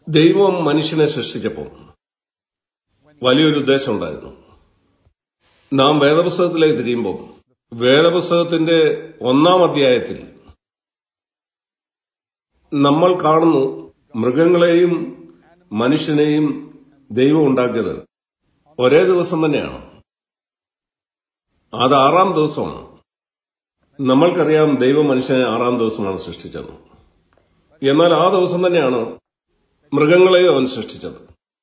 ദൈവം മനുഷ്യനെ സൃഷ്ടിച്ചപ്പോൾ വലിയൊരു ഉദ്ദേശം ഉണ്ടായിരുന്നു നാം വേദപുസ്തകത്തിലേക്ക് തിരിയുമ്പോൾ വേദപുസ്തകത്തിന്റെ ഒന്നാം അധ്യായത്തിൽ നമ്മൾ കാണുന്നു മൃഗങ്ങളെയും മനുഷ്യനെയും ദൈവം ഉണ്ടാക്കിയത് ഒരേ ദിവസം തന്നെയാണ് അത് ആറാം ദിവസമാണ് നമ്മൾക്കറിയാം ദൈവം മനുഷ്യനെ ആറാം ദിവസമാണ് സൃഷ്ടിച്ചത് എന്നാൽ ആ ദിവസം തന്നെയാണ് മൃഗങ്ങളെയും അവൻ സൃഷ്ടിച്ചത്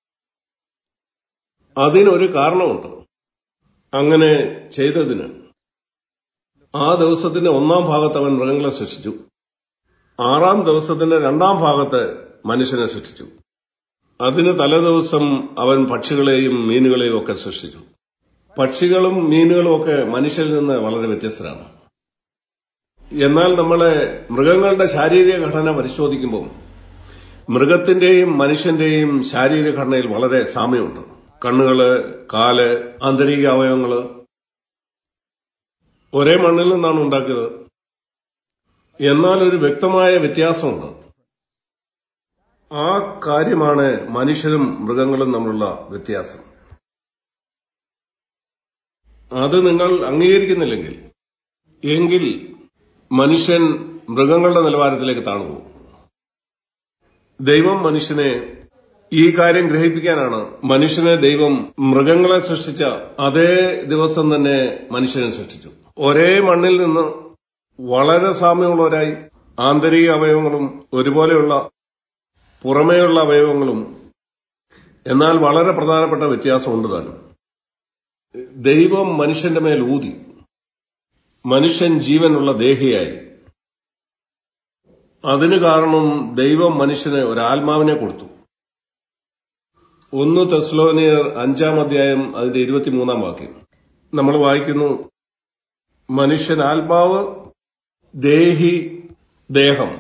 അതിനൊരു കാരണമുണ്ട് അങ്ങനെ ചെയ്തതിന് ആ ദിവസത്തിന്റെ ഒന്നാം ഭാഗത്ത് അവൻ മൃഗങ്ങളെ സൃഷ്ടിച്ചു ആറാം ദിവസത്തിന്റെ രണ്ടാം ഭാഗത്ത് മനുഷ്യനെ സൃഷ്ടിച്ചു അതിന് തലേദിവസം അവൻ പക്ഷികളെയും മീനുകളെയും ഒക്കെ സൃഷ്ടിച്ചു പക്ഷികളും മീനുകളും ഒക്കെ മനുഷ്യരിൽ നിന്ന് വളരെ വ്യത്യസ്തരാണ് എന്നാൽ നമ്മളെ മൃഗങ്ങളുടെ ശാരീരിക ഘടന പരിശോധിക്കുമ്പോൾ മൃഗത്തിന്റെയും മനുഷ്യന്റെയും ശാരീരിക ഘടനയിൽ വളരെ സാമ്യമുണ്ട് കണ്ണുകള് കാല് ആന്തരിക അവയവങ്ങള് ഒരേ മണ്ണിൽ നിന്നാണ് ഉണ്ടാക്കിയത് എന്നാൽ ഒരു വ്യക്തമായ വ്യത്യാസമുണ്ട് ആ കാര്യമാണ് മനുഷ്യരും മൃഗങ്ങളും തമ്മിലുള്ള വ്യത്യാസം അത് നിങ്ങൾ അംഗീകരിക്കുന്നില്ലെങ്കിൽ എങ്കിൽ മനുഷ്യൻ മൃഗങ്ങളുടെ നിലവാരത്തിലേക്ക് താണുപോകും ദൈവം മനുഷ്യനെ ഈ കാര്യം ഗ്രഹിപ്പിക്കാനാണ് മനുഷ്യനെ ദൈവം മൃഗങ്ങളെ സൃഷ്ടിച്ച അതേ ദിവസം തന്നെ മനുഷ്യനെ സൃഷ്ടിച്ചു ഒരേ മണ്ണിൽ നിന്ന് വളരെ സാമ്യമുള്ളവരായി ആന്തരിക അവയവങ്ങളും ഒരുപോലെയുള്ള പുറമേയുള്ള അവയവങ്ങളും എന്നാൽ വളരെ പ്രധാനപ്പെട്ട വ്യത്യാസമുണ്ട് താനും ദൈവം മനുഷ്യന്റെ മേൽ ഊതി മനുഷ്യൻ ജീവനുള്ള ദേഹിയായി അതിനു കാരണം ദൈവം മനുഷ്യന് ഒരാത്മാവിനെ കൊടുത്തു ഒന്ന് തെസ്ലോനിയർ അഞ്ചാം അധ്യായം അതിന്റെ ഇരുപത്തിമൂന്നാം വാക്യം നമ്മൾ വായിക്കുന്നു മനുഷ്യൻ ആത്മാവ് ദേഹി ദേഹം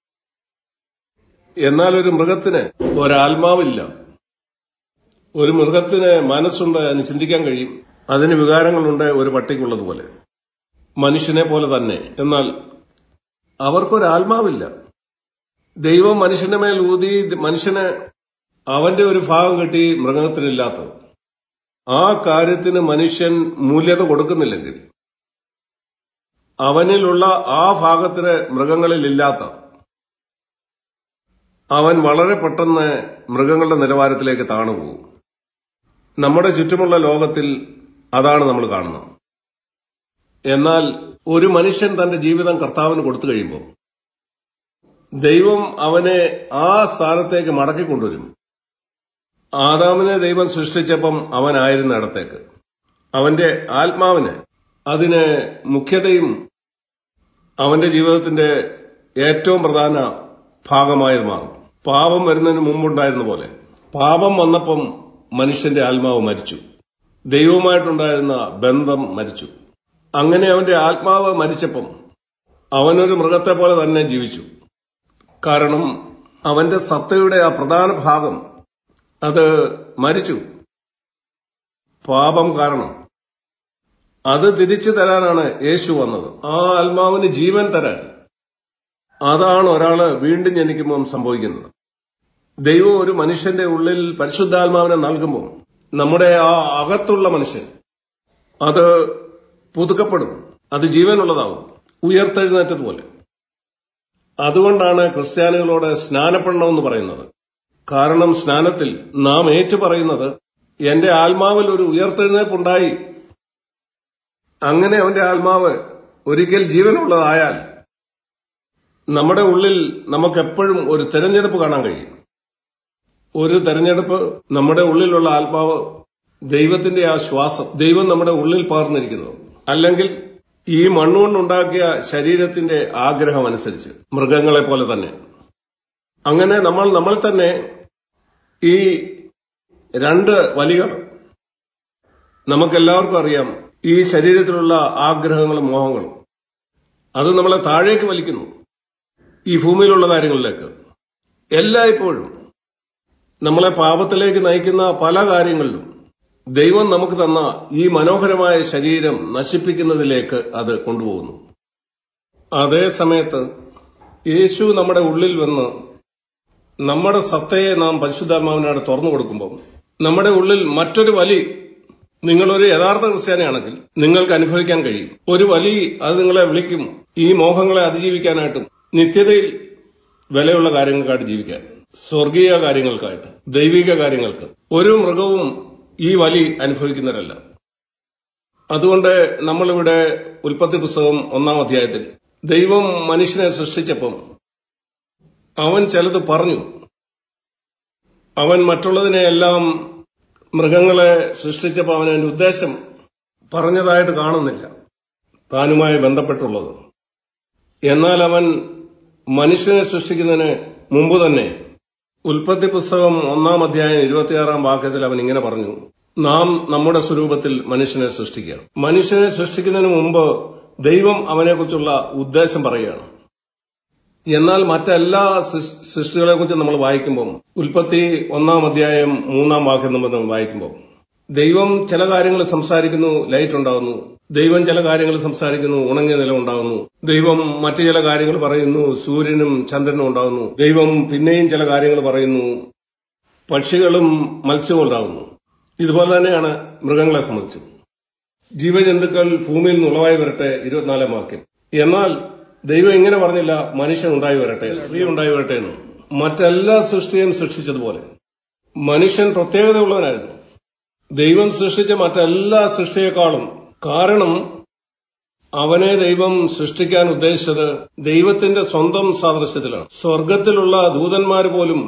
എന്നാൽ ഒരു മൃഗത്തിന് ഒരാത്മാവില്ല ഒരു മൃഗത്തിന് മനസ്സുണ്ട് അതിന് ചിന്തിക്കാൻ കഴിയും അതിന് വികാരങ്ങളുണ്ട് ഒരു പട്ടിക്കുള്ളതുപോലെ മനുഷ്യനെ പോലെ തന്നെ എന്നാൽ അവർക്കൊരാത്മാവില്ല ദൈവം മനുഷ്യന്റെ മേൽ ഊതി മനുഷ്യന് അവന്റെ ഒരു ഭാഗം കിട്ടി മൃഗത്തിനില്ലാത്തത് ആ കാര്യത്തിന് മനുഷ്യൻ മൂല്യത കൊടുക്കുന്നില്ലെങ്കിൽ അവനിലുള്ള ആ ഭാഗത്തിന് മൃഗങ്ങളിലില്ലാത്ത അവൻ വളരെ പെട്ടെന്ന് മൃഗങ്ങളുടെ നിലവാരത്തിലേക്ക് താണുപോകും നമ്മുടെ ചുറ്റുമുള്ള ലോകത്തിൽ അതാണ് നമ്മൾ കാണുന്നത് എന്നാൽ ഒരു മനുഷ്യൻ തന്റെ ജീവിതം കർത്താവിന് കൊടുത്തു കഴിയുമ്പോൾ ദൈവം അവനെ ആ സ്ഥാനത്തേക്ക് മടക്കിക്കൊണ്ടുവരും ആദാമിനെ ദൈവം സൃഷ്ടിച്ചപ്പം അവനായിരുന്ന ഇടത്തേക്ക് അവന്റെ ആത്മാവിന് അതിന് മുഖ്യതയും അവന്റെ ജീവിതത്തിന്റെ ഏറ്റവും പ്രധാന ഭാഗമായി മാറും പാപം വരുന്നതിന് മുമ്പുണ്ടായിരുന്ന പോലെ പാപം വന്നപ്പം മനുഷ്യന്റെ ആത്മാവ് മരിച്ചു ദൈവവുമായിട്ടുണ്ടായിരുന്ന ബന്ധം മരിച്ചു അങ്ങനെ അവന്റെ ആത്മാവ് മരിച്ചപ്പം അവനൊരു മൃഗത്തെ പോലെ തന്നെ ജീവിച്ചു കാരണം അവന്റെ സത്തയുടെ ആ പ്രധാന ഭാഗം അത് മരിച്ചു പാപം കാരണം അത് തിരിച്ചു തരാനാണ് യേശു വന്നത് ആ ആത്മാവിന് ജീവൻ തരാൻ അതാണ് ഒരാള് വീണ്ടും ജനിക്കുമ്പോൾ സംഭവിക്കുന്നത് ദൈവം ഒരു മനുഷ്യന്റെ ഉള്ളിൽ പരിശുദ്ധാത്മാവിനെ നൽകുമ്പോൾ നമ്മുടെ ആ അകത്തുള്ള മനുഷ്യൻ അത് പുതുക്കപ്പെടും അത് ജീവനുള്ളതാവും ഉയർത്തെഴുന്നേറ്റതുപോലെ അതുകൊണ്ടാണ് ക്രിസ്ത്യാനികളോട് സ്നാനപ്പെടണമെന്ന് പറയുന്നത് കാരണം സ്നാനത്തിൽ നാം ഏറ്റുപറയുന്നത് എന്റെ ആത്മാവിൽ ഒരു ഉയർത്തെഴുന്നേപ്പുണ്ടായി അങ്ങനെ അവന്റെ ആത്മാവ് ഒരിക്കൽ ജീവനുള്ളതായാൽ നമ്മുടെ ഉള്ളിൽ നമുക്കെപ്പോഴും ഒരു തെരഞ്ഞെടുപ്പ് കാണാൻ കഴിയും ഒരു തെരഞ്ഞെടുപ്പ് നമ്മുടെ ഉള്ളിലുള്ള ആത്മാവ് ദൈവത്തിന്റെ ആ ശ്വാസം ദൈവം നമ്മുടെ ഉള്ളിൽ പകർന്നിരിക്കുന്നു അല്ലെങ്കിൽ ഈ മണ്ണുകൊണ്ടുണ്ടാക്കിയ ശരീരത്തിന്റെ ആഗ്രഹം അനുസരിച്ച് മൃഗങ്ങളെ പോലെ തന്നെ അങ്ങനെ നമ്മൾ നമ്മൾ തന്നെ ഈ രണ്ട് വലികൾ നമുക്കെല്ലാവർക്കും അറിയാം ഈ ശരീരത്തിലുള്ള ആഗ്രഹങ്ങളും മോഹങ്ങളും അത് നമ്മളെ താഴേക്ക് വലിക്കുന്നു ഈ ഭൂമിയിലുള്ള കാര്യങ്ങളിലേക്ക് എല്ലായ്പ്പോഴും നമ്മളെ പാപത്തിലേക്ക് നയിക്കുന്ന പല കാര്യങ്ങളിലും ദൈവം നമുക്ക് തന്ന ഈ മനോഹരമായ ശരീരം നശിപ്പിക്കുന്നതിലേക്ക് അത് കൊണ്ടുപോകുന്നു അതേ സമയത്ത് യേശു നമ്മുടെ ഉള്ളിൽ വന്ന് നമ്മുടെ സത്തയെ നാം പരിശുദ്ധാത്മാവിനാട് തുറന്നു കൊടുക്കുമ്പോൾ നമ്മുടെ ഉള്ളിൽ മറ്റൊരു വലി നിങ്ങളൊരു യഥാർത്ഥ ക്രിസ്ത്യാനിയാണെങ്കിൽ നിങ്ങൾക്ക് അനുഭവിക്കാൻ കഴിയും ഒരു വലി അത് നിങ്ങളെ വിളിക്കും ഈ മോഹങ്ങളെ അതിജീവിക്കാനായിട്ടും നിത്യതയിൽ വിലയുള്ള കാര്യങ്ങൾക്കായിട്ട് ജീവിക്കാൻ സ്വർഗീയ കാര്യങ്ങൾക്കായിട്ട് ദൈവിക കാര്യങ്ങൾക്ക് ഒരു മൃഗവും ഈ വലി അനുഭവിക്കുന്നവരല്ല അതുകൊണ്ട് നമ്മളിവിടെ ഉൽപ്പത്തി പുസ്തകം ഒന്നാം അധ്യായത്തിൽ ദൈവം മനുഷ്യനെ സൃഷ്ടിച്ചപ്പം അവൻ ചിലത് പറഞ്ഞു അവൻ മറ്റുള്ളതിനെയെല്ലാം മൃഗങ്ങളെ സൃഷ്ടിച്ചപ്പോൾ അവൻ അതിന്റെ ഉദ്ദേശം പറഞ്ഞതായിട്ട് കാണുന്നില്ല താനുമായി ബന്ധപ്പെട്ടുള്ളത് എന്നാൽ അവൻ മനുഷ്യനെ സൃഷ്ടിക്കുന്നതിന് മുമ്പ് തന്നെ ഉൽപ്പത്തി പുസ്തകം ഒന്നാം അധ്യായം ഇരുപത്തിയാറാം വാക്യത്തിൽ അവൻ ഇങ്ങനെ പറഞ്ഞു നാം നമ്മുടെ സ്വരൂപത്തിൽ മനുഷ്യനെ സൃഷ്ടിക്കുക മനുഷ്യനെ സൃഷ്ടിക്കുന്നതിന് മുമ്പ് ദൈവം അവനെക്കുറിച്ചുള്ള ഉദ്ദേശം പറയുകയാണ് എന്നാൽ മറ്റെല്ലാ സൃഷ്ടികളെ കുറിച്ച് നമ്മൾ വായിക്കുമ്പോൾ ഉൽപ്പത്തി ഒന്നാം അധ്യായം മൂന്നാം വാക്യം നമ്മൾ വായിക്കുമ്പോൾ ദൈവം ചില കാര്യങ്ങൾ സംസാരിക്കുന്നു ലൈറ്റ് ഉണ്ടാകുന്നു ദൈവം ചില കാര്യങ്ങൾ സംസാരിക്കുന്നു ഉണങ്ങിയ നിലം ഉണ്ടാകുന്നു ദൈവം മറ്റു ചില കാര്യങ്ങൾ പറയുന്നു സൂര്യനും ചന്ദ്രനും ഉണ്ടാകുന്നു ദൈവം പിന്നെയും ചില കാര്യങ്ങൾ പറയുന്നു പക്ഷികളും മത്സ്യവും ഉണ്ടാകുന്നു ഇതുപോലെ തന്നെയാണ് മൃഗങ്ങളെ സംബന്ധിച്ചു ജീവജന്തുക്കൾ ഭൂമിയിൽ നിന്ന് ഉളവായി വരട്ടെ ഇരുപത്തിനാലാം വാക്യം എന്നാൽ ദൈവം ഇങ്ങനെ പറഞ്ഞില്ല മനുഷ്യൻ ഉണ്ടായി വരട്ടെ സ്ത്രീ ഉണ്ടായി വരട്ടെ എന്ന് മറ്റെല്ലാ സൃഷ്ടിയും സൃഷ്ടിച്ചതുപോലെ മനുഷ്യൻ പ്രത്യേകതയുള്ളവനായിരുന്നു ദൈവം സൃഷ്ടിച്ച മറ്റെല്ലാ സൃഷ്ടിയെക്കാളും കാരണം അവനെ ദൈവം സൃഷ്ടിക്കാൻ ഉദ്ദേശിച്ചത് ദൈവത്തിന്റെ സ്വന്തം സാദൃശ്യത്തിലാണ് സ്വർഗത്തിലുള്ള ദൂതന്മാർ പോലും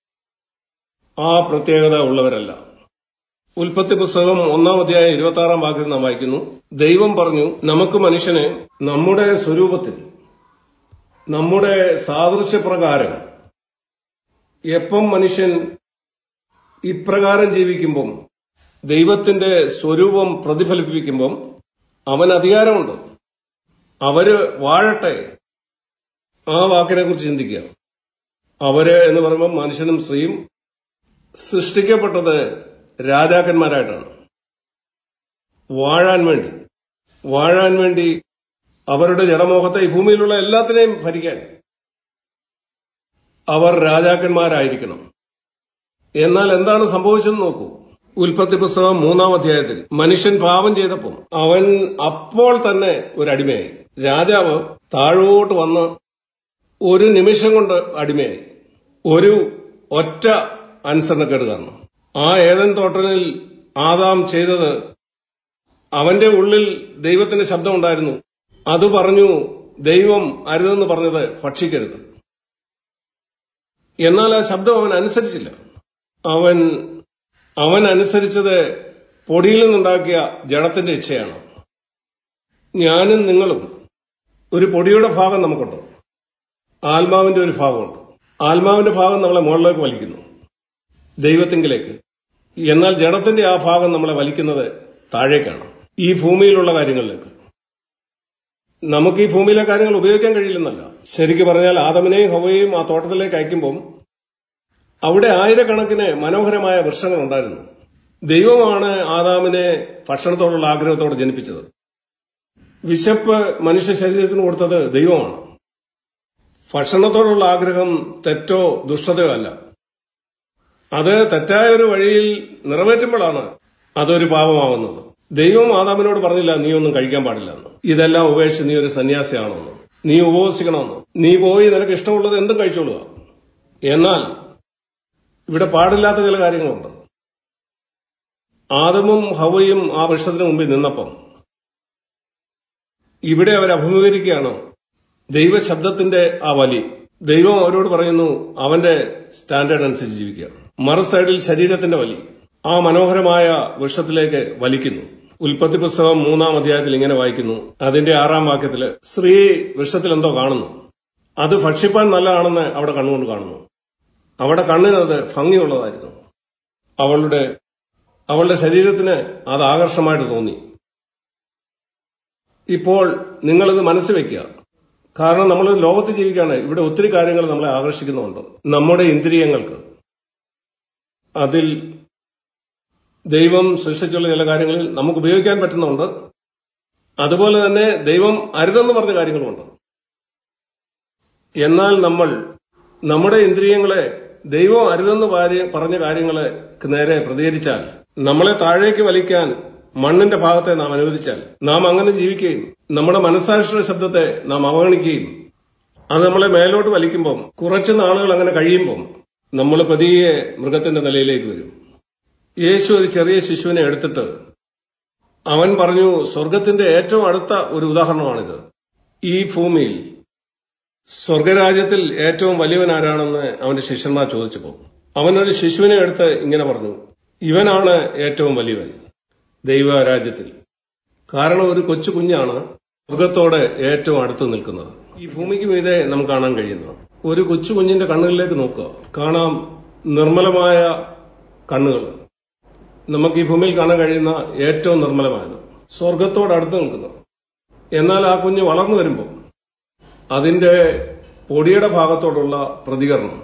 ആ പ്രത്യേകത ഉള്ളവരല്ല ഉൽപ്പത്തി പുസ്തകം ഒന്നാം അധ്യായം ഇരുപത്തി ആറാം വാക്യം നാം വായിക്കുന്നു ദൈവം പറഞ്ഞു നമുക്ക് മനുഷ്യനെ നമ്മുടെ സ്വരൂപത്തിൽ നമ്മുടെ സാദൃശ്യപ്രകാരം എപ്പം മനുഷ്യൻ ഇപ്രകാരം ജീവിക്കുമ്പം ദൈവത്തിന്റെ സ്വരൂപം പ്രതിഫലിപ്പിക്കുമ്പം അവൻ അധികാരമുണ്ട് അവര് വാഴട്ടെ ആ വാക്കിനെ കുറിച്ച് ചിന്തിക്കുക അവര് എന്ന് പറയുമ്പോൾ മനുഷ്യനും സ്ത്രീയും സൃഷ്ടിക്കപ്പെട്ടത് രാജാക്കന്മാരായിട്ടാണ് വാഴാൻ വേണ്ടി വാഴാൻ വേണ്ടി അവരുടെ ജഡമോഹത്തെ ഈ ഭൂമിയിലുള്ള എല്ലാത്തിനെയും ഭരിക്കാൻ അവർ രാജാക്കന്മാരായിരിക്കണം എന്നാൽ എന്താണ് സംഭവിച്ചെന്ന് നോക്കൂ ഉൽപ്പത്തി പുസ്തകം മൂന്നാം അധ്യായത്തിൽ മനുഷ്യൻ പാപം ചെയ്തപ്പോൾ അവൻ അപ്പോൾ തന്നെ ഒരു അടിമയായി രാജാവ് താഴോട്ട് വന്ന് ഒരു നിമിഷം കൊണ്ട് അടിമയായി ഒരു ഒറ്റ അനുസരണക്കേട് കാരണം ആ ഏതൻ തോട്ടനിൽ ആദാം ചെയ്തത് അവന്റെ ഉള്ളിൽ ദൈവത്തിന്റെ ശബ്ദമുണ്ടായിരുന്നു അത് പറഞ്ഞു ദൈവം അരുതെന്ന് പറഞ്ഞത് ഭക്ഷിക്കരുത് എന്നാൽ ആ ശബ്ദം അവൻ അനുസരിച്ചില്ല അവൻ അവൻ അനുസരിച്ചത് പൊടിയിൽ നിന്നുണ്ടാക്കിയ ജഡത്തിന്റെ ഇച്ഛയാണ് ഞാനും നിങ്ങളും ഒരു പൊടിയുടെ ഭാഗം നമുക്കുണ്ട് ആത്മാവിന്റെ ഒരു ഭാഗമുണ്ട് ആത്മാവിന്റെ ഭാഗം നമ്മളെ മുകളിലേക്ക് വലിക്കുന്നു ദൈവത്തിങ്കിലേക്ക് എന്നാൽ ജഡത്തിന്റെ ആ ഭാഗം നമ്മളെ വലിക്കുന്നത് താഴേക്കാണ് ഈ ഭൂമിയിലുള്ള കാര്യങ്ങളിലേക്ക് നമുക്ക് ഈ ഭൂമിയിലെ കാര്യങ്ങൾ ഉപയോഗിക്കാൻ കഴിയില്ലെന്നല്ല ശരിക്കും പറഞ്ഞാൽ ആദമിനെയും ഹവയെയും ആ തോട്ടത്തിലേക്ക് അയക്കുമ്പം അവിടെ ആയിരക്കണക്കിന് മനോഹരമായ വൃക്ഷങ്ങൾ ഉണ്ടായിരുന്നു ദൈവമാണ് ആദാമിനെ ഭക്ഷണത്തോടുള്ള ആഗ്രഹത്തോടെ ജനിപ്പിച്ചത് വിശപ്പ് മനുഷ്യ ശരീരത്തിന് കൊടുത്തത് ദൈവമാണ് ഭക്ഷണത്തോടുള്ള ആഗ്രഹം തെറ്റോ ദുഷ്ടതയോ അല്ല അത് തെറ്റായ ഒരു വഴിയിൽ നിറവേറ്റുമ്പോഴാണ് അതൊരു പാപമാകുന്നത് ദൈവം ആദാമിനോട് പറഞ്ഞില്ല നീ ഒന്നും കഴിക്കാൻ പാടില്ല എന്ന് ഇതെല്ലാം ഉപേക്ഷിച്ച് നീ ഒരു സന്യാസിയാണെന്ന് നീ ഉപവസിക്കണമെന്ന് നീ പോയി നിനക്ക് ഇഷ്ടമുള്ളത് എന്തും കഴിച്ചോളുക എന്നാൽ ഇവിടെ പാടില്ലാത്ത ചില കാര്യങ്ങളുണ്ട് ആദമും ഹവയും ആ വൃക്ഷത്തിന് മുമ്പിൽ നിന്നപ്പം ഇവിടെ അവർ അഭിമുഖീകരിക്കുകയാണ് ദൈവശബ്ദത്തിന്റെ ആ വലി ദൈവം അവരോട് പറയുന്നു അവന്റെ സ്റ്റാൻഡേർഡ് അനുസരിച്ച് ജീവിക്കുക മറു സൈഡിൽ ശരീരത്തിന്റെ വലി ആ മനോഹരമായ വൃക്ഷത്തിലേക്ക് വലിക്കുന്നു ഉൽപ്പത്തി പുസ്തകം മൂന്നാം അധ്യായത്തിൽ ഇങ്ങനെ വായിക്കുന്നു അതിന്റെ ആറാം വാക്യത്തില് സ്ത്രീ വൃക്ഷത്തിൽ എന്തോ കാണുന്നു അത് ഭക്ഷിപ്പാൻ നല്ലതാണെന്ന് അവിടെ കണ്ണുകൊണ്ട് കാണുന്നു അവിടെ കണ്ണിനത് ഭംഗിയുള്ളതായിരുന്നു അവളുടെ അവളുടെ ശരീരത്തിന് അത് ആകർഷമായിട്ട് തോന്നി ഇപ്പോൾ നിങ്ങളിത് മനസ്സിൽ വെക്കുക കാരണം നമ്മൾ ലോകത്ത് ജീവിക്കുകയാണ് ഇവിടെ ഒത്തിരി കാര്യങ്ങൾ നമ്മളെ ആകർഷിക്കുന്നുണ്ട് നമ്മുടെ ഇന്ദ്രിയങ്ങൾക്ക് അതിൽ ദൈവം സൃഷ്ടിച്ചുള്ള ചില കാര്യങ്ങളിൽ നമുക്ക് ഉപയോഗിക്കാൻ പറ്റുന്നുണ്ട് അതുപോലെ തന്നെ ദൈവം അരുതെന്ന് പറഞ്ഞ കാര്യങ്ങളുമുണ്ട് എന്നാൽ നമ്മൾ നമ്മുടെ ഇന്ദ്രിയങ്ങളെ ദൈവം അരുതെന്ന് പാരി- പറഞ്ഞ കാര്യങ്ങളെ നേരെ പ്രതികരിച്ചാൽ നമ്മളെ താഴേക്ക് വലിക്കാൻ മണ്ണിന്റെ ഭാഗത്തെ നാം അനുവദിച്ചാൽ നാം അങ്ങനെ ജീവിക്കുകയും നമ്മുടെ മനസ്സാക്ഷിയുടെ ശബ്ദത്തെ നാം അവഗണിക്കുകയും അത് നമ്മളെ മേലോട്ട് വലിക്കുമ്പം കുറച്ച് നാളുകൾ അങ്ങനെ കഴിയുമ്പം നമ്മൾ പതിയെ മൃഗത്തിന്റെ നിലയിലേക്ക് വരും യേശു ഒരു ചെറിയ ശിശുവിനെ എടുത്തിട്ട് അവൻ പറഞ്ഞു സ്വർഗത്തിന്റെ ഏറ്റവും അടുത്ത ഒരു ഉദാഹരണമാണിത് ഈ ഭൂമിയിൽ സ്വർഗരാജ്യത്തിൽ ഏറ്റവും വലിയവൻ ആരാണെന്ന് അവന്റെ ശിഷ്യന്മാർ ചോദിച്ചപ്പോ അവനൊരു ശിശുവിനെ എടുത്ത് ഇങ്ങനെ പറഞ്ഞു ഇവനാണ് ഏറ്റവും വലിയവൻ ദൈവരാജ്യത്തിൽ കാരണം ഒരു കൊച്ചു കുഞ്ഞാണ് മൃഗത്തോടെ ഏറ്റവും അടുത്ത് നിൽക്കുന്നത് ഈ ഭൂമിക്ക് മീതെ നമുക്ക് കാണാൻ കഴിയുന്നത് ഒരു കൊച്ചു കുഞ്ഞിന്റെ കണ്ണുകളിലേക്ക് നോക്കുക കാണാം നിർമ്മലമായ കണ്ണുകൾ നമുക്ക് ഈ ഭൂമിയിൽ കാണാൻ കഴിയുന്ന ഏറ്റവും നിർമ്മലമായത് സ്വർഗത്തോട് അടുത്ത് നിൽക്കുന്നു എന്നാൽ ആ കുഞ്ഞ് വളർന്നു വരുമ്പോൾ അതിന്റെ പൊടിയുടെ ഭാഗത്തോടുള്ള പ്രതികരണം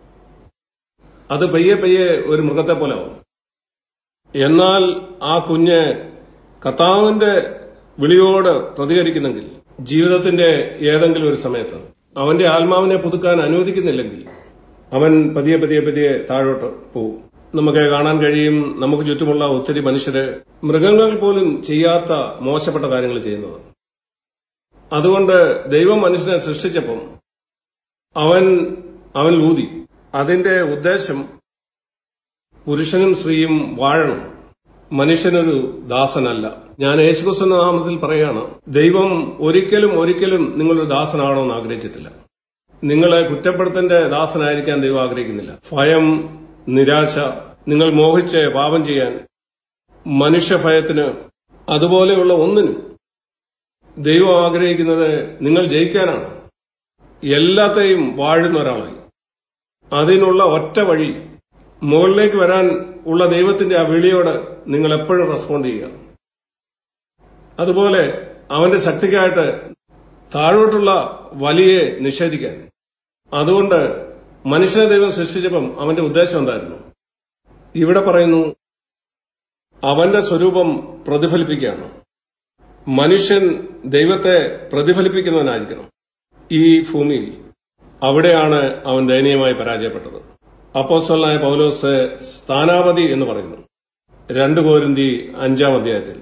അത് പയ്യെ പയ്യെ ഒരു മൃഗത്തെ പോലെ ആവും എന്നാൽ ആ കുഞ്ഞ് കർത്താവിന്റെ വിളിയോട് പ്രതികരിക്കുന്നെങ്കിൽ ജീവിതത്തിന്റെ ഏതെങ്കിലും ഒരു സമയത്ത് അവന്റെ ആത്മാവിനെ പുതുക്കാൻ അനുവദിക്കുന്നില്ലെങ്കിൽ അവൻ പതിയെ പതിയെ പതിയെ താഴോട്ട് പോകും നമുക്ക് കാണാൻ കഴിയും നമുക്ക് ചുറ്റുമുള്ള ഒത്തിരി മനുഷ്യര് മൃഗങ്ങൾ പോലും ചെയ്യാത്ത മോശപ്പെട്ട കാര്യങ്ങൾ ചെയ്യുന്നത് അതുകൊണ്ട് ദൈവം മനുഷ്യനെ സൃഷ്ടിച്ചപ്പം അവൻ അവൻ ഊതി അതിന്റെ ഉദ്ദേശം പുരുഷനും സ്ത്രീയും വാഴണം മനുഷ്യനൊരു ദാസനല്ല ഞാൻ യേശുക്രിസ്തുവിന്റെ നാമത്തിൽ പറയാണ് ദൈവം ഒരിക്കലും ഒരിക്കലും നിങ്ങളൊരു ദാസനാകണമെന്ന് ആഗ്രഹിച്ചിട്ടില്ല നിങ്ങളെ കുറ്റപ്പെടുത്തന്റെ ദാസനായിരിക്കാൻ ദൈവം ആഗ്രഹിക്കുന്നില്ല ഭയം നിരാശ നിങ്ങൾ മോഹിച്ച് പാപം ചെയ്യാൻ മനുഷ്യഭയത്തിന് അതുപോലെയുള്ള ഒന്നിനും ദൈവം ആഗ്രഹിക്കുന്നത് നിങ്ങൾ ജയിക്കാനാണ് എല്ലാത്തെയും വാഴുന്ന ഒരാളായി അതിനുള്ള ഒറ്റ വഴി മുകളിലേക്ക് വരാൻ ഉള്ള ദൈവത്തിന്റെ ആ വിളിയോട് നിങ്ങൾ എപ്പോഴും റെസ്പോണ്ട് ചെയ്യുക അതുപോലെ അവന്റെ ശക്തിക്കായിട്ട് താഴോട്ടുള്ള വലിയെ നിഷേധിക്കാൻ അതുകൊണ്ട് മനുഷ്യനെ ദൈവം സൃഷ്ടിച്ചപ്പം അവന്റെ ഉദ്ദേശം എന്തായിരുന്നു ഇവിടെ പറയുന്നു അവന്റെ സ്വരൂപം പ്രതിഫലിപ്പിക്കുകയാണ് മനുഷ്യൻ ദൈവത്തെ പ്രതിഫലിപ്പിക്കുന്നവനായിരിക്കണം ഈ ഭൂമിയിൽ അവിടെയാണ് അവൻ ദയനീയമായി പരാജയപ്പെട്ടത് അപ്പോസ്വലായ പൗലോസ് സ്ഥാനാപതി എന്ന് പറയുന്നു രണ്ടു കോരിന്തി അഞ്ചാം അധ്യായത്തിൽ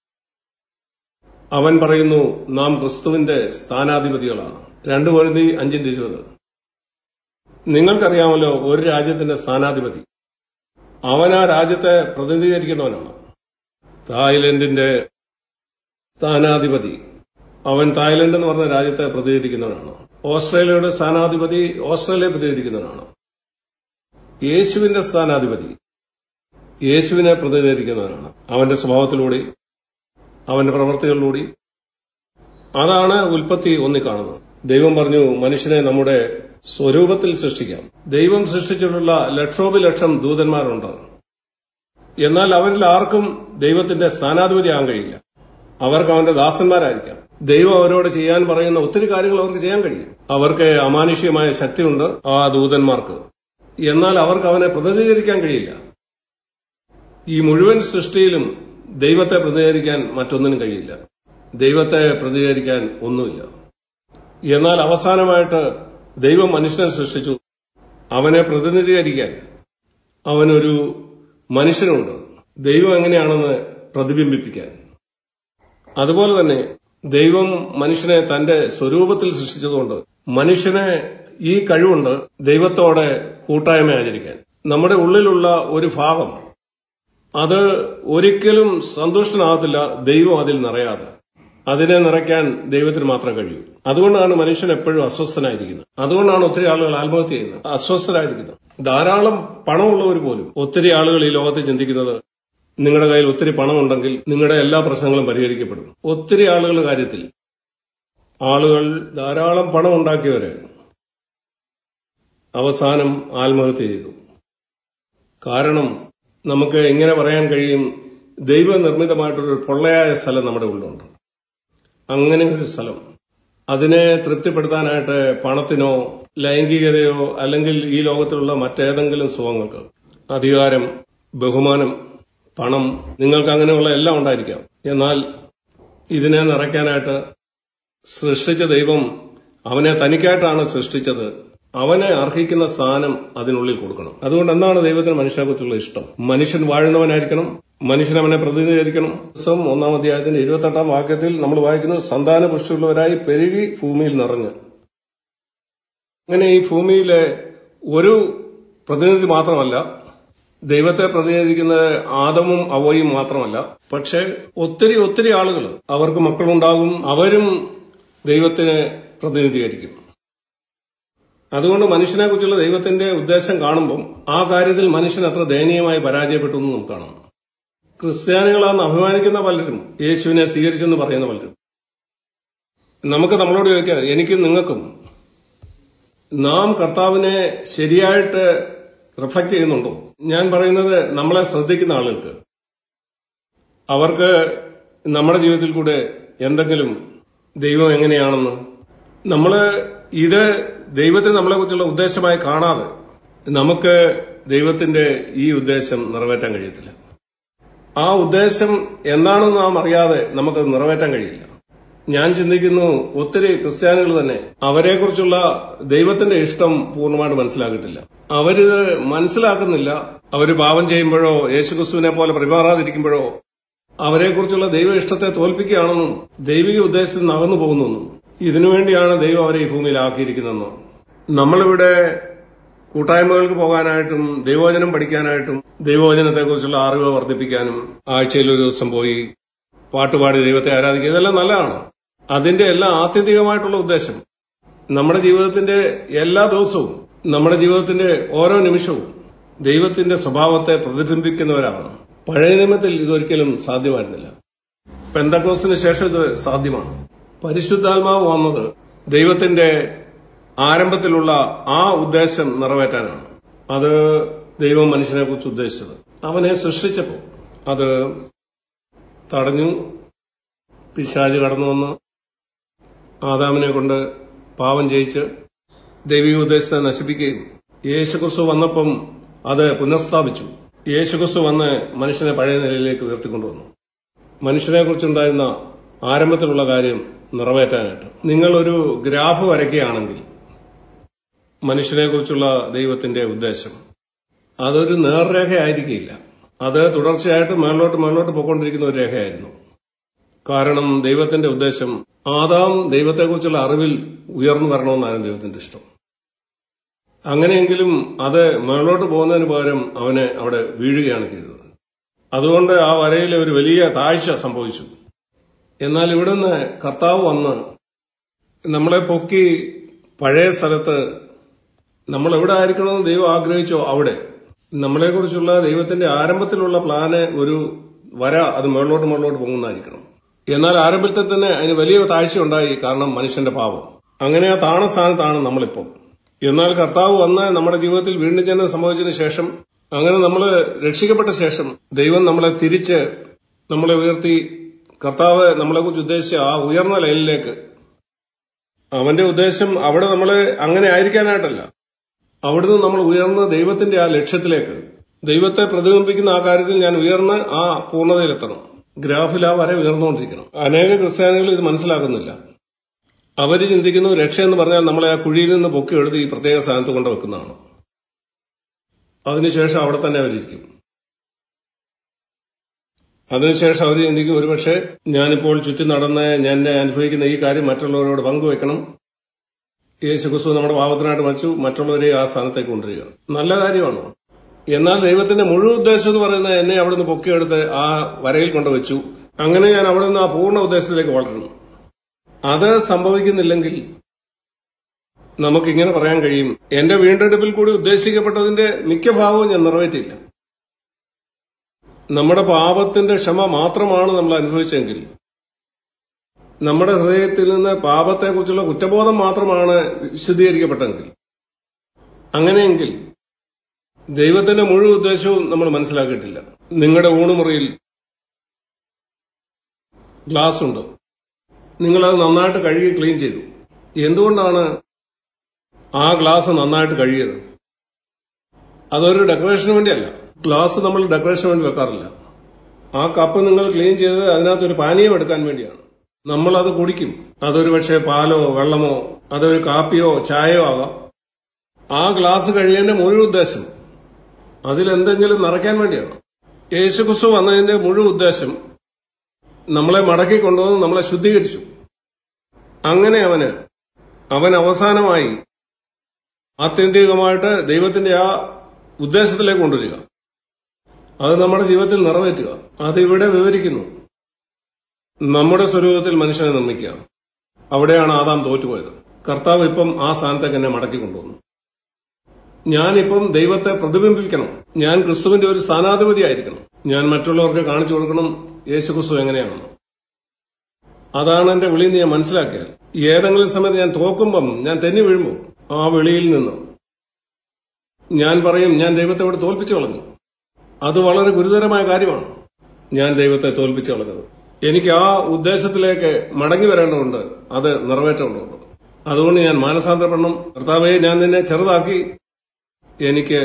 അവൻ പറയുന്നു നാം ക്രിസ്തുവിന്റെ സ്ഥാനാധിപതികളാണ് രണ്ടു കോരിന്തി അഞ്ചിന്റെ ഇരുപത് നിങ്ങൾക്കറിയാമല്ലോ ഒരു രാജ്യത്തിന്റെ സ്ഥാനാധിപതി അവൻ ആ രാജ്യത്തെ പ്രതിനിധീകരിക്കുന്നവനാണ് തായ്ലൻഡിന്റെ സ്ഥാനാധിപതി അവൻ തായ്ലൻഡ് എന്ന് പറഞ്ഞ രാജ്യത്തെ പ്രതിനിധീകരിക്കുന്നവനാണ് ഓസ്ട്രേലിയയുടെ സ്ഥാനാധിപതി ഓസ്ട്രേലിയയെ പ്രതിനിധീകരിക്കുന്നവനാണ് യേശുവിന്റെ സ്ഥാനാധിപതി യേശുവിനെ പ്രതിനിധീകരിക്കുന്നവനാണ് അവന്റെ സ്വഭാവത്തിലൂടെ അവന്റെ പ്രവർത്തികളിലൂടെ അതാണ് ഉൽപ്പത്തി ഒന്നി കാണുന്നത് ദൈവം പറഞ്ഞു മനുഷ്യനെ നമ്മുടെ സ്വരൂപത്തിൽ സൃഷ്ടിക്കാം ദൈവം സൃഷ്ടിച്ചിട്ടുള്ള ലക്ഷോപലക്ഷം ദൂതന്മാരുണ്ട് എന്നാൽ അവരിൽ ആർക്കും ദൈവത്തിന്റെ സ്ഥാനാധിപതിയാകാൻ കഴിയില്ല അവർക്ക് അവന്റെ ദാസന്മാരായിരിക്കാം ദൈവം അവരോട് ചെയ്യാൻ പറയുന്ന ഒത്തിരി കാര്യങ്ങൾ അവർക്ക് ചെയ്യാൻ കഴിയും അവർക്ക് അമാനുഷികമായ ശക്തിയുണ്ട് ആ ദൂതന്മാർക്ക് എന്നാൽ അവർക്ക് അവനെ പ്രതിനിധീകരിക്കാൻ കഴിയില്ല ഈ മുഴുവൻ സൃഷ്ടിയിലും ദൈവത്തെ പ്രതിനിധീകരിക്കാൻ മറ്റൊന്നിനും കഴിയില്ല ദൈവത്തെ പ്രതിനിധീകരിക്കാൻ ഒന്നുമില്ല എന്നാൽ അവസാനമായിട്ട് ദൈവം മനുഷ്യനെ സൃഷ്ടിച്ചു അവനെ പ്രതിനിധീകരിക്കാൻ അവനൊരു മനുഷ്യനുണ്ട് ദൈവം എങ്ങനെയാണെന്ന് പ്രതിബിംബിപ്പിക്കാൻ അതുപോലെ തന്നെ ദൈവം മനുഷ്യനെ തന്റെ സ്വരൂപത്തിൽ സൃഷ്ടിച്ചതുകൊണ്ട് മനുഷ്യനെ ഈ കഴിവുണ്ട് ദൈവത്തോടെ കൂട്ടായ്മ ആചരിക്കാൻ നമ്മുടെ ഉള്ളിലുള്ള ഒരു ഭാഗം അത് ഒരിക്കലും സന്തുഷ്ടനാകത്തില്ല ദൈവം അതിൽ നിറയാതെ അതിനെ നിറയ്ക്കാൻ ദൈവത്തിന് മാത്രമേ കഴിയൂ അതുകൊണ്ടാണ് മനുഷ്യൻ എപ്പോഴും അസ്വസ്ഥനായിരിക്കുന്നത് അതുകൊണ്ടാണ് ഒത്തിരി ആളുകൾ ആത്മഹത്യ ചെയ്യുന്നത് അസ്വസ്ഥരായിരിക്കുന്നത് ധാരാളം പണമുള്ളവർ പോലും ഒത്തിരി ആളുകൾ ഈ ലോകത്ത് ചിന്തിക്കുന്നത് നിങ്ങളുടെ കയ്യിൽ ഒത്തിരി പണമുണ്ടെങ്കിൽ നിങ്ങളുടെ എല്ലാ പ്രശ്നങ്ങളും പരിഹരിക്കപ്പെടും ഒത്തിരി ആളുകളുടെ കാര്യത്തിൽ ആളുകൾ ധാരാളം പണം ഉണ്ടാക്കിയവര് അവസാനം ആത്മഹത്യ ചെയ്തു കാരണം നമുക്ക് എങ്ങനെ പറയാൻ കഴിയും ദൈവനിർമ്മിതമായിട്ടൊരു പൊള്ളയായ സ്ഥലം നമ്മുടെ ഉള്ളിലുണ്ട് അങ്ങനെ ഒരു സ്ഥലം അതിനെ തൃപ്തിപ്പെടുത്താനായിട്ട് പണത്തിനോ ലൈംഗികതയോ അല്ലെങ്കിൽ ഈ ലോകത്തിലുള്ള മറ്റേതെങ്കിലും സുഖങ്ങൾക്ക് അധികാരം ബഹുമാനം പണം നിങ്ങൾക്ക് അങ്ങനെയുള്ള എല്ലാം ഉണ്ടായിരിക്കാം എന്നാൽ ഇതിനെ നിറയ്ക്കാനായിട്ട് സൃഷ്ടിച്ച ദൈവം അവനെ തനിക്കായിട്ടാണ് സൃഷ്ടിച്ചത് അവനെ അർഹിക്കുന്ന സ്ഥാനം അതിനുള്ളിൽ കൊടുക്കണം അതുകൊണ്ട് എന്താണ് ദൈവത്തിന് മനുഷ്യനെക്കുറിച്ചുള്ള ഇഷ്ടം മനുഷ്യൻ വാഴുന്നവനായിരിക്കണം മനുഷ്യൻ അവനെ പ്രതിനിധീകരിക്കണം ദിവസം ഒന്നാം അധ്യായത്തിന്റെ ഇരുപത്തെട്ടാം വാക്യത്തിൽ നമ്മൾ വായിക്കുന്നത് സന്താന പുഷ്ടിയുള്ളവരായി പെരുകി ഭൂമിയിൽ നിറഞ്ഞ് അങ്ങനെ ഈ ഭൂമിയിലെ ഒരു പ്രതിനിധി മാത്രമല്ല ദൈവത്തെ പ്രതിനിധീകരിക്കുന്നത് ആദമും അവയും മാത്രമല്ല പക്ഷെ ഒത്തിരി ഒത്തിരി ആളുകൾ അവർക്ക് മക്കളുണ്ടാകും അവരും ദൈവത്തിനെ പ്രതിനിധീകരിക്കും അതുകൊണ്ട് മനുഷ്യനെ കുറിച്ചുള്ള ദൈവത്തിന്റെ ഉദ്ദേശം കാണുമ്പോൾ ആ കാര്യത്തിൽ മനുഷ്യൻ അത്ര ദയനീയമായി പരാജയപ്പെട്ടു എന്ന് നമുക്ക് കാണാം ക്രിസ്ത്യാനികളാന്ന് അഭിമാനിക്കുന്ന പലരും യേശുവിനെ സ്വീകരിച്ചെന്ന് പറയുന്ന പലരും നമുക്ക് നമ്മളോട് ചോദിക്കാം എനിക്കും നിങ്ങൾക്കും നാം കർത്താവിനെ ശരിയായിട്ട് റിഫ്ലക്ട് ചെയ്യുന്നുണ്ടോ ഞാൻ പറയുന്നത് നമ്മളെ ശ്രദ്ധിക്കുന്ന ആളുകൾക്ക് അവർക്ക് നമ്മുടെ ജീവിതത്തിൽ കൂടെ എന്തെങ്കിലും ദൈവം എങ്ങനെയാണെന്ന് നമ്മള് ഇത് ദൈവത്തിന് നമ്മളെ കുറിച്ചുള്ള ഉദ്ദേശമായി കാണാതെ നമുക്ക് ദൈവത്തിന്റെ ഈ ഉദ്ദേശം നിറവേറ്റാൻ കഴിയത്തില്ല ആ ഉദ്ദേശം എന്താണെന്ന് നാം അറിയാതെ നമുക്കത് നിറവേറ്റാൻ കഴിയില്ല ഞാൻ ചിന്തിക്കുന്നു ഒത്തിരി ക്രിസ്ത്യാനികൾ തന്നെ അവരെക്കുറിച്ചുള്ള ദൈവത്തിന്റെ ഇഷ്ടം പൂർണ്ണമായിട്ട് മനസ്സിലാക്കിയിട്ടില്ല അവരിത് മനസ്സിലാക്കുന്നില്ല അവര് പാപം ചെയ്യുമ്പോഴോ യേശുക്രിസ്തുവിനെ പോലെ പെരുമാറാതിരിക്കുമ്പോഴോ അവരെക്കുറിച്ചുള്ള ദൈവ ഇഷ്ടത്തെ തോൽപ്പിക്കുകയാണെന്നും ദൈവിക ഉദ്ദേശത്തിൽ നിന്ന് അകന്നു പോകുന്നെന്നും ഇതിനുവേണ്ടിയാണ് ദൈവം അവരെ ഈ ഭൂമിയിൽ ആക്കിയിരിക്കുന്നതെന്നും നമ്മളിവിടെ കൂട്ടായ്മകൾക്ക് പോകാനായിട്ടും ദൈവവചനം പഠിക്കാനായിട്ടും ദൈവവചനത്തെക്കുറിച്ചുള്ള അറിവ് വർദ്ധിപ്പിക്കാനും ആഴ്ചയിൽ ഒരു ദിവസം പോയി പാട്ടുപാടി ദൈവത്തെ ആരാധിക്കുക ഇതെല്ലാം നല്ലതാണ് അതിന്റെ എല്ലാ ആത്യന്തികമായിട്ടുള്ള ഉദ്ദേശം നമ്മുടെ ജീവിതത്തിന്റെ എല്ലാ ദിവസവും നമ്മുടെ ജീവിതത്തിന്റെ ഓരോ നിമിഷവും ദൈവത്തിന്റെ സ്വഭാവത്തെ പ്രതിബിംബിക്കുന്നവരാണ് പഴയ നിയമത്തിൽ ഇതൊരിക്കലും സാധ്യമായിരുന്നില്ല പെന്തക്കോസിന് ശേഷം ഇത് സാധ്യമാണ് പരിശുദ്ധാത്മാവ് വന്നത് ദൈവത്തിന്റെ ആരംഭത്തിലുള്ള ആ ഉദ്ദേശം നിറവേറ്റാനാണ് അത് ദൈവം മനുഷ്യനെ കുറിച്ച് ഉദ്ദേശിച്ചത് അവനെ സൃഷ്ടിച്ചപ്പോൾ അത് തടഞ്ഞു പിശാജ് കടന്നു വന്ന് ആദാമിനെ കൊണ്ട് പാവം ചെയ്യിച്ച് ദൈവിക ഉദ്ദേശത്തെ നശിപ്പിക്കുകയും യേശുക്രിസ്തു വന്നപ്പം അത് പുനഃസ്ഥാപിച്ചു യേശുക്രിസ്തു വന്ന് മനുഷ്യനെ പഴയ നിലയിലേക്ക് ഉയർത്തിക്കൊണ്ടുവന്നു മനുഷ്യനെ കുറിച്ചുണ്ടായിരുന്ന ആരംഭത്തിലുള്ള കാര്യം നിറവേറ്റാനായിട്ട് നിങ്ങൾ ഒരു ഗ്രാഫ് വരയ്ക്കുകയാണെങ്കിൽ മനുഷ്യനെ കുറിച്ചുള്ള ദൈവത്തിന്റെ ഉദ്ദേശം അതൊരു നേർരേഖയായിരിക്കില്ല അത് തുടർച്ചയായിട്ട് മേളിലോട്ട് മേളിലോട്ട് പോയിക്കൊണ്ടിരിക്കുന്ന ഒരു രേഖയായിരുന്നു കാരണം ദൈവത്തിന്റെ ഉദ്ദേശം ആദാം ദൈവത്തെക്കുറിച്ചുള്ള അറിവിൽ ഉയർന്നു വരണമെന്നാണ് ദൈവത്തിന്റെ ഇഷ്ടം അങ്ങനെയെങ്കിലും അത് മേളോട്ട് പോകുന്നതിന് പകരം അവന് അവിടെ വീഴുകയാണ് ചെയ്തത് അതുകൊണ്ട് ആ വരയിൽ ഒരു വലിയ താഴ്ച സംഭവിച്ചു എന്നാൽ ഇവിടുന്ന് കർത്താവ് വന്ന് നമ്മളെ പൊക്കി പഴയ സ്ഥലത്ത് നമ്മൾ എവിടെ ആയിരിക്കണമെന്ന് ദൈവം ആഗ്രഹിച്ചോ അവിടെ നമ്മളെക്കുറിച്ചുള്ള ദൈവത്തിന്റെ ആരംഭത്തിലുള്ള പ്ലാന് ഒരു വര അത് മുകളിലോട്ട് മുകളിലോട്ട് പോകുന്നതായിരിക്കണം എന്നാൽ ആരംഭത്തിൽ തന്നെ അതിന് വലിയ താഴ്ച ഉണ്ടായി കാരണം മനുഷ്യന്റെ പാപം അങ്ങനെ ആ താണ സ്ഥാനത്താണ് നമ്മളിപ്പോൾ എന്നാൽ കർത്താവ് വന്ന് നമ്മുടെ ജീവിതത്തിൽ വീണ്ടും ജനം സംഭവിച്ചതിന് ശേഷം അങ്ങനെ നമ്മൾ രക്ഷിക്കപ്പെട്ട ശേഷം ദൈവം നമ്മളെ തിരിച്ച് നമ്മളെ ഉയർത്തി കർത്താവ് നമ്മളെക്കുറിച്ച് ഉദ്ദേശിച്ച ആ ഉയർന്ന ലൈനിലേക്ക് അവന്റെ ഉദ്ദേശം അവിടെ നമ്മളെ അങ്ങനെ ആയിരിക്കാനായിട്ടല്ല അവിടുന്ന് നമ്മൾ ഉയർന്ന് ദൈവത്തിന്റെ ആ ലക്ഷ്യത്തിലേക്ക് ദൈവത്തെ പ്രതിബിംബിക്കുന്ന ആ കാര്യത്തിൽ ഞാൻ ഉയർന്ന് ആ പൂർണ്ണതയിലെത്തണം ഗ്രാഫിൽ ആ വരെ ഉയർന്നുകൊണ്ടിരിക്കണം അനേക ക്രിസ്ത്യാനികൾ ഇത് മനസ്സിലാക്കുന്നില്ല അവര് ചിന്തിക്കുന്നു രക്ഷ എന്ന് പറഞ്ഞാൽ നമ്മളെ ആ കുഴിയിൽ നിന്ന് പൊക്കി എടുത്ത് ഈ പ്രത്യേക സ്ഥാനത്ത് കൊണ്ട് വെക്കുന്നതാണ് അതിനുശേഷം അവിടെ തന്നെ അവരിയ്ക്കും അതിനുശേഷം അവർ ചിന്തിക്കും ഒരുപക്ഷെ ഞാനിപ്പോൾ ചുറ്റി നടന്ന് ഞാൻ അനുഭവിക്കുന്ന ഈ കാര്യം മറ്റുള്ളവരോട് പങ്കുവെക്കണം യേശു ക്രിസ്തു നമ്മുടെ പാപത്തിനായിട്ട് മരിച്ചു മറ്റുള്ളവരെ ആ സ്ഥാനത്തേക്ക് കൊണ്ടുവരിക നല്ല കാര്യമാണ് എന്നാൽ ദൈവത്തിന്റെ മുഴുവൻ ഉദ്ദേശം എന്ന് പറയുന്നത് എന്നെ അവിടുന്ന് പൊക്കിയെടുത്ത് ആ വരയിൽ കൊണ്ടുവച്ചു അങ്ങനെ ഞാൻ അവിടെ നിന്ന് ആ പൂർണ്ണ ഉദ്ദേശത്തിലേക്ക് വളരണം അത് സംഭവിക്കുന്നില്ലെങ്കിൽ നമുക്കിങ്ങനെ പറയാൻ കഴിയും എന്റെ വീണ്ടെടുപ്പിൽ കൂടി ഉദ്ദേശിക്കപ്പെട്ടതിന്റെ മിക്ക ഭാഗവും ഞാൻ നിറവേറ്റില്ല നമ്മുടെ പാപത്തിന്റെ ക്ഷമ മാത്രമാണ് നമ്മൾ അനുഭവിച്ചെങ്കിൽ നമ്മുടെ ഹൃദയത്തിൽ നിന്ന് പാപത്തെക്കുറിച്ചുള്ള കുറ്റബോധം മാത്രമാണ് വിശദീകരിക്കപ്പെട്ടെങ്കിൽ അങ്ങനെയെങ്കിൽ ദൈവത്തിന്റെ മുഴുവൻ ഉദ്ദേശവും നമ്മൾ മനസ്സിലാക്കിയിട്ടില്ല നിങ്ങളുടെ ഊണുമുറിയിൽ ഗ്ലാസ് ഉണ്ട് നിങ്ങളത് നന്നായിട്ട് കഴുകി ക്ലീൻ ചെയ്തു എന്തുകൊണ്ടാണ് ആ ഗ്ലാസ് നന്നായിട്ട് കഴുകിയത് അതൊരു ഡെക്കറേഷന് വേണ്ടിയല്ല ഗ്ലാസ് നമ്മൾ ഡെക്കറേഷന് വേണ്ടി വെക്കാറില്ല ആ കപ്പ് നിങ്ങൾ ക്ലീൻ ചെയ്ത് അതിനകത്ത് ഒരു പാനീയം എടുക്കാൻ വേണ്ടിയാണ് നമ്മൾ അത് കുടിക്കും അതൊരു പക്ഷേ പാലോ വെള്ളമോ അതൊരു കാപ്പിയോ ചായയോ ആകാം ആ ഗ്ലാസ് കഴിയേണ്ട മുഴുവൻ ഉദ്ദേശം അതിലെന്തെങ്കിലും നിറയ്ക്കാൻ വേണ്ടിയാണ് യേശുക്രിസ്തു വന്നതിന്റെ മുഴുവൻ ഉദ്ദേശം നമ്മളെ മടക്കി കൊണ്ടുവന്ന് നമ്മളെ ശുദ്ധീകരിച്ചു അങ്ങനെ അവന് അവൻ അവസാനമായി ആത്യന്തികമായിട്ട് ദൈവത്തിന്റെ ആ ഉദ്ദേശത്തിലേക്ക് കൊണ്ടുവരിക അത് നമ്മുടെ ജീവിതത്തിൽ നിറവേറ്റുക അത് ഇവിടെ വിവരിക്കുന്നു നമ്മുടെ സ്വരൂപത്തിൽ മനുഷ്യനെ നിർമ്മിക്കുക അവിടെയാണ് ആദാം തോറ്റുപോയത് കർത്താവ് ഇപ്പം ആ സ്ഥാനത്തേക്ക് എന്നെ മടക്കി കൊണ്ടുവന്നു ഞാനിപ്പം ദൈവത്തെ പ്രതിബിംബിക്കണം ഞാൻ ക്രിസ്തുവിന്റെ ഒരു സ്ഥാനാധിപതിയായിരിക്കണം ഞാൻ മറ്റുള്ളവർക്ക് കാണിച്ചു കൊടുക്കണം യേശു ക്രിസ്തു എങ്ങനെയാണെന്ന് അതാണ് എന്റെ വിളി എന്ന് ഞാൻ മനസ്സിലാക്കിയാൽ ഏതെങ്കിലും സമയത്ത് ഞാൻ തോക്കുമ്പം ഞാൻ തെന്നി വീഴുമ്പോൾ ആ വിളിയിൽ നിന്ന് ഞാൻ പറയും ഞാൻ ദൈവത്തോട് തോൽപ്പിച്ചു കളഞ്ഞു അത് വളരെ ഗുരുതരമായ കാര്യമാണ് ഞാൻ ദൈവത്തെ തോൽപ്പിച്ചു കളഞ്ഞത് എനിക്ക് ആ ഉദ്ദേശത്തിലേക്ക് മടങ്ങി വരേണ്ടതുണ്ട് അത് നിറവേറ്റേണ്ടതുണ്ട് അതുകൊണ്ട് ഞാൻ മാനസാന്തരപ്പെടണം കർത്താവെ ഞാൻ നിന്നെ ചെറുതാക്കി എനിക്ക്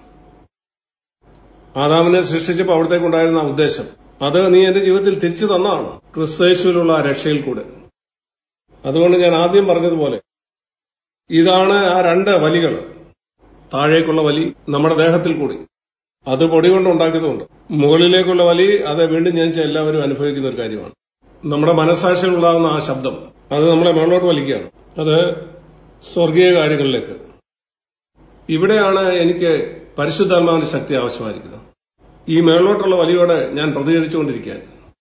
ആദാമിനെ സൃഷ്ടിച്ചപ്പോൾ അവിടത്തേക്കുണ്ടായിരുന്ന ആ ഉദ്ദേശം അത് നീ എന്റെ ജീവിതത്തിൽ തിരിച്ചു തന്നതാണ് ക്രിസ്തേശുവിലുള്ള ആ രക്ഷയിൽ കൂടെ അതുകൊണ്ട് ഞാൻ ആദ്യം പറഞ്ഞതുപോലെ ഇതാണ് ആ രണ്ട് വലികൾ താഴേക്കുള്ള വലി നമ്മുടെ ദേഹത്തിൽ കൂടി അത് പൊടി കൊണ്ട് ഉണ്ടാക്കിയതുകൊണ്ട് മുകളിലേക്കുള്ള വലി അത് വീണ്ടും ജനിച്ച എല്ലാവരും അനുഭവിക്കുന്ന ഒരു കാര്യമാണ് നമ്മുടെ മനസാക്ഷിയിൽ ഉണ്ടാകുന്ന ആ ശബ്ദം അത് നമ്മളെ മേളോട്ട് വലിക്കുകയാണ് അത് സ്വർഗീയ കാര്യങ്ങളിലേക്ക് ഇവിടെയാണ് എനിക്ക് പരിശുദ്ധാത്മാവിന്റെ ശക്തി ആവശ്യമായിരിക്കുന്നത് ഈ മേളോട്ടുള്ള വലിയോടെ ഞാൻ പ്രതികരിച്ചുകൊണ്ടിരിക്കാൻ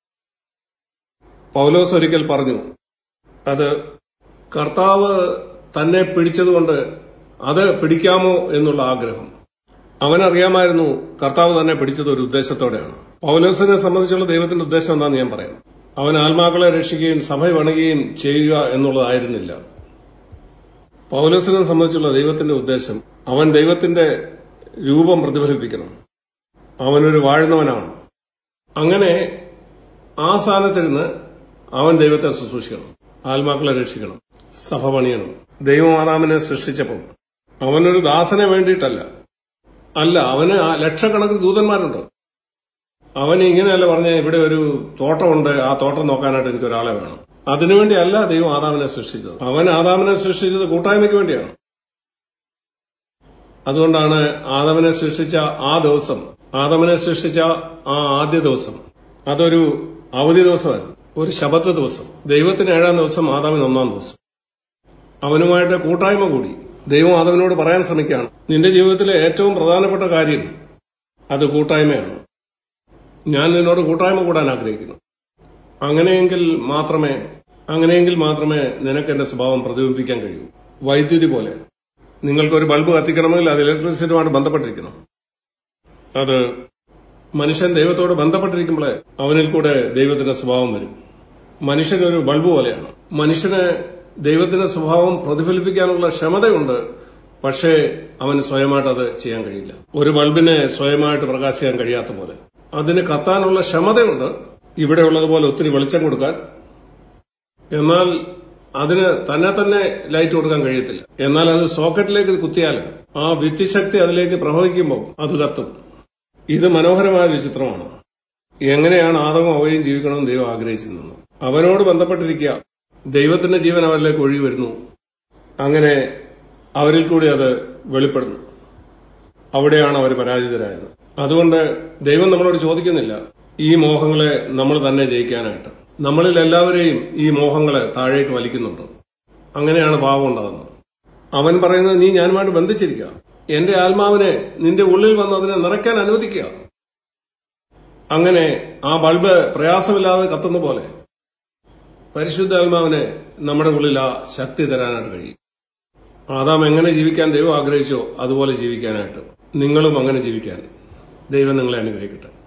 പൗലോസ് ഒരിക്കൽ പറഞ്ഞു അത് കർത്താവ് തന്നെ പിടിച്ചതുകൊണ്ട് അത് പിടിക്കാമോ എന്നുള്ള ആഗ്രഹം അവനറിയാമായിരുന്നു കർത്താവ് തന്നെ പിടിച്ചത് ഒരു ഉദ്ദേശത്തോടെയാണ് പൗലോസിനെ സംബന്ധിച്ചുള്ള ദൈവത്തിന്റെ ഉദ്ദേശം എന്താണെന്ന് ഞാൻ പറയാം അവൻ ആത്മാക്കളെ രക്ഷിക്കുകയും സഭ പണിയുകയും ചെയ്യുക എന്നുള്ളതായിരുന്നില്ല പൗലോസിനെ സംബന്ധിച്ചുള്ള ദൈവത്തിന്റെ ഉദ്ദേശം അവൻ ദൈവത്തിന്റെ രൂപം പ്രതിഫലിപ്പിക്കണം അവനൊരു വാഴുന്നവനാണ് അങ്ങനെ ആ സ്ഥാനത്തിരുന്ന് അവൻ ദൈവത്തെ ശുശ്രൂഷിക്കണം ആത്മാക്കളെ രക്ഷിക്കണം സഭ പണിയണം ദൈവമാതാവിനെ സൃഷ്ടിച്ചപ്പോൾ അവനൊരു ദാസനെ വേണ്ടിയിട്ടല്ല അല്ല അവന് ആ ലക്ഷക്കണക്കിന് ദൂതന്മാരുണ്ട് അവൻ ഇങ്ങനെയല്ല പറഞ്ഞ ഇവിടെ ഒരു തോട്ടമുണ്ട് ആ തോട്ടം നോക്കാനായിട്ട് എനിക്ക് ഒരാളെ വേണം അതിനുവേണ്ടിയല്ല ദൈവം ആദാമിനെ സൃഷ്ടിച്ചത് അവൻ ആദാമിനെ സൃഷ്ടിച്ചത് കൂട്ടായ്മയ്ക്ക് വേണ്ടിയാണ് അതുകൊണ്ടാണ് ആദമിനെ സൃഷ്ടിച്ച ആ ദിവസം ആദമിനെ സൃഷ്ടിച്ച ആ ആദ്യ ദിവസം അതൊരു അവധി ദിവസമായിരുന്നു ഒരു ശബത്ത് ദിവസം ദൈവത്തിന് ഏഴാം ദിവസം ആദാമിന് ഒന്നാം ദിവസം അവനുമായിട്ട് കൂട്ടായ്മ കൂടി ദൈവം ആദവിനോട് പറയാൻ ശ്രമിക്കുകയാണ് നിന്റെ ജീവിതത്തിലെ ഏറ്റവും പ്രധാനപ്പെട്ട കാര്യം അത് കൂട്ടായ്മയാണ് ഞാൻ നിന്നോട് കൂട്ടായ്മ കൂടാൻ ആഗ്രഹിക്കുന്നു അങ്ങനെയെങ്കിൽ മാത്രമേ അങ്ങനെയെങ്കിൽ മാത്രമേ നിനക്ക് എന്റെ സ്വഭാവം പ്രതിബിംബിക്കാൻ കഴിയൂ വൈദ്യുതി പോലെ നിങ്ങൾക്കൊരു ബൾബ് കത്തിക്കണമെങ്കിൽ അത് ഇലക്ട്രിസിറ്റിയുമായിട്ട് ബന്ധപ്പെട്ടിരിക്കണം അത് മനുഷ്യൻ ദൈവത്തോട് ബന്ധപ്പെട്ടിരിക്കുമ്പോഴേ അവനിൽ കൂടെ ദൈവത്തിന്റെ സ്വഭാവം വരും മനുഷ്യനൊരു ബൾബ് പോലെയാണ് മനുഷ്യന് ദൈവത്തിന്റെ സ്വഭാവം പ്രതിഫലിപ്പിക്കാനുള്ള ക്ഷമതയുണ്ട് പക്ഷേ അവന് സ്വയമായിട്ട് അത് ചെയ്യാൻ കഴിയില്ല ഒരു ബൾബിനെ സ്വയമായിട്ട് പ്രകാശിക്കാൻ കഴിയാത്ത പോലെ അതിന് കത്താനുള്ള ക്ഷമതയുണ്ട് ഇവിടെ ഉള്ളതുപോലെ ഒത്തിരി വെളിച്ചം കൊടുക്കാൻ എന്നാൽ അതിന് തന്നെ തന്നെ ലൈറ്റ് കൊടുക്കാൻ കഴിയത്തില്ല എന്നാൽ അത് സോക്കറ്റിലേക്ക് കുത്തിയാൽ ആ വിദ്യുശക്തി അതിലേക്ക് പ്രവഹിക്കുമ്പോൾ അത് കത്തും ഇത് മനോഹരമായ ഒരു ചിത്രമാണ് എങ്ങനെയാണ് ആദവും അവയും ജീവിക്കണമെന്ന് ദൈവം ആഗ്രഹിച്ചിരുന്നത് അവനോട് ബന്ധപ്പെട്ടിരിക്കുക ദൈവത്തിന്റെ ജീവൻ അവരിലേക്ക് ഒഴുകി വരുന്നു അങ്ങനെ അവരിൽ കൂടി അത് വെളിപ്പെടുന്നു അവിടെയാണ് അവർ പരാജിതരായത് അതുകൊണ്ട് ദൈവം നമ്മളോട് ചോദിക്കുന്നില്ല ഈ മോഹങ്ങളെ നമ്മൾ തന്നെ ജയിക്കാനായിട്ട് നമ്മളിൽ എല്ലാവരെയും ഈ മോഹങ്ങളെ താഴേക്ക് വലിക്കുന്നുണ്ട് അങ്ങനെയാണ് പാവം ഉണ്ടാകുന്നത് അവൻ പറയുന്നത് നീ ഞാനുമായിട്ട് ബന്ധിച്ചിരിക്കുക എന്റെ ആത്മാവിനെ നിന്റെ ഉള്ളിൽ വന്ന് അതിനെ നിറയ്ക്കാൻ അനുവദിക്കുക അങ്ങനെ ആ ബൾബ് പ്രയാസമില്ലാതെ കത്തുന്ന പോലെ പരിശുദ്ധാത്മാവിനെ നമ്മുടെ ഉള്ളിൽ ആ ശക്തി തരാനായിട്ട് കഴിയും ആദാം എങ്ങനെ ജീവിക്കാൻ ദൈവം ആഗ്രഹിച്ചോ അതുപോലെ ജീവിക്കാനായിട്ട് നിങ്ങളും അങ്ങനെ ജീവിക്കാൻ ദൈവം നിങ്ങളെ അനുഗ്രഹിക്കട്ടെ